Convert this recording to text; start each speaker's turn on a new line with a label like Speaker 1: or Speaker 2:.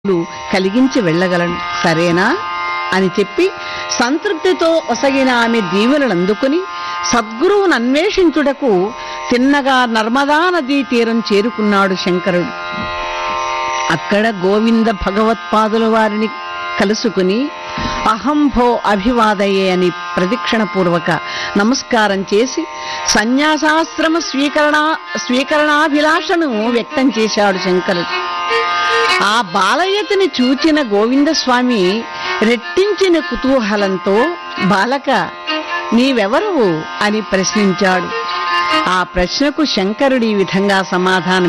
Speaker 1: లు కలిగించి వెళ్ళగలను సరేనా అని చెప్పి సంతృప్తితో ఒసగిన ఆమె దీవెనలు అందుకుని సద్గురువును అన్వేషించుటకు తిన్నగా నర్మదా నదీ తీరం చేరుకున్నాడు శంకరుడు అక్కడ గోవింద భగవత్పాదుల వారిని కలుసుకుని అహంభో అభివాదయే అని ప్రదక్షిణ పూర్వక నమస్కారం చేసి సన్యాసాశ్రమ స్వీకరణ స్వీకరణాభిలాషను వ్యక్తం చేశాడు శంకరుడు ఆ బాలయ్యతని చూచిన గోవిందస్వామి రెట్టించిన కుతూహలంతో బాలక నీవెవరు అని ప్రశ్నించాడు ఆ ప్రశ్నకు శంకరుడి ఈ విధంగా సమాధానం